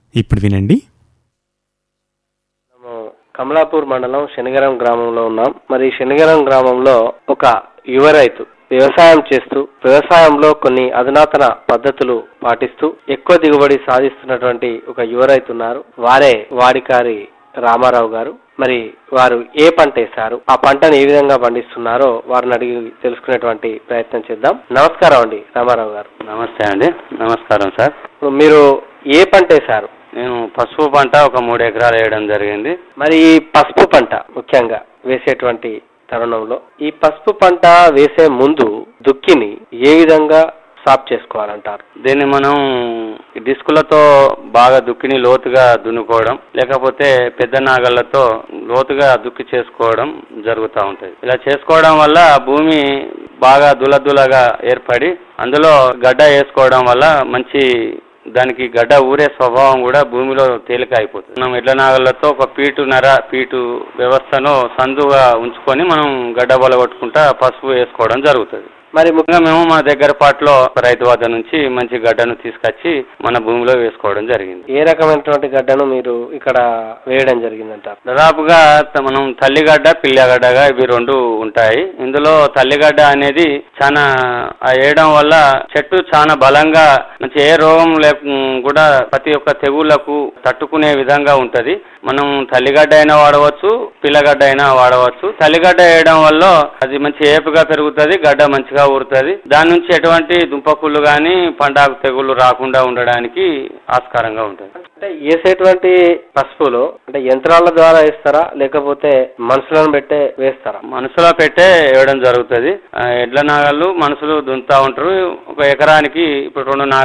ఇప్పుడు వినండి మనము కమలాపూర్ మండలం శనిగరం గ్రామంలో ఉన్నాం మరి శనిగరం గ్రామంలో ఒక యువ రైతు వ్యవసాయం చేస్తూ వ్యవసాయంలో కొన్ని అధునాతన పద్ధతులు పాటిస్తూ ఎక్కువ దిగుబడి సాధిస్తున్నటువంటి ఒక యువ రైతు ఉన్నారు వారే వాడికారి రామారావు గారు మరి వారు ఏ పంట వేశారు ఆ పంటను ఏ విధంగా పండిస్తున్నారో వారిని అడిగి తెలుసుకునేటువంటి ప్రయత్నం చేద్దాం నమస్కారం అండి రామారావు గారు నమస్తే అండి నమస్కారం సార్ ఇప్పుడు మీరు ఏ పంట వేశారు నేను పసుపు పంట ఒక మూడు ఎకరాలు వేయడం జరిగింది మరి ఈ పసుపు పంట ముఖ్యంగా వేసేటువంటి తరుణంలో ఈ పసుపు పంట వేసే ముందు దుక్కిని ఏ విధంగా సాఫ్ చేసుకోవాలంటారు దీన్ని మనం డిస్కులతో బాగా దుక్కిని లోతుగా దున్నుకోవడం లేకపోతే పెద్ద నాగళ్లతో లోతుగా దుక్కి చేసుకోవడం జరుగుతూ ఉంటుంది ఇలా చేసుకోవడం వల్ల భూమి బాగా దులదులగా ఏర్పడి అందులో గడ్డ వేసుకోవడం వల్ల మంచి దానికి గడ్డ ఊరే స్వభావం కూడా భూమిలో తేలిక అయిపోతుంది మనం ఎడ్ల నాగళ్లతో ఒక పీటు నర పీటు వ్యవస్థను సందుగా ఉంచుకొని మనం గడ్డ బలగొట్టుకుంటా పసుపు వేసుకోవడం జరుగుతుంది మరి ము- ముఖ్యంగా మేము మన దగ్గర పాటలో రైతు వద్ద నుంచి మంచి గడ్డను తీసుకొచ్చి మన భూమిలో వేసుకోవడం జరిగింది ఏ రకమైనటువంటి గడ్డను మీరు ఇక్కడ వేయడం జరిగిందంటారు దాదాపుగా త- మనం తల్లిగడ్డ పిల్లగడ్డగా ఇవి రెండు ఉంటాయి ఇందులో తల్లిగడ్డ అనేది చాలా ఆ వేయడం వల్ల చెట్టు చాలా బలంగా మంచి ఏ రోగం లేక కూడా ప్రతి ఒక్క తెగుళ్లకు తట్టుకునే విధంగా ఉంటది మనం తల్లిగడ్డ అయినా వాడవచ్చు పిల్లగడ్డ అయినా వాడవచ్చు తల్లిగడ్డ వేయడం వల్ల అది మంచి ఏపుగా పెరుగుతుంది గడ్డ మంచిగా ఊరుతుంది దాని నుంచి ఎటువంటి దుంపకుళ్ళు కానీ పండాకు తెగుళ్ళు రాకుండా ఉండడానికి ఆస్కారంగా ఉంటుంది అంటే వేసేటువంటి పసుపులో అంటే యంత్రాల ద్వారా వేస్తారా లేకపోతే మనుషులను పెట్టే వేస్తారా మనసులో పెట్టే వేయడం జరుగుతుంది ఆ, ఎడ్ల నాగళ్ళు మనుషులు దున్నుతా ఉంటారు ఒక ఎకరానికి ఇప్పుడు రెండు నాగ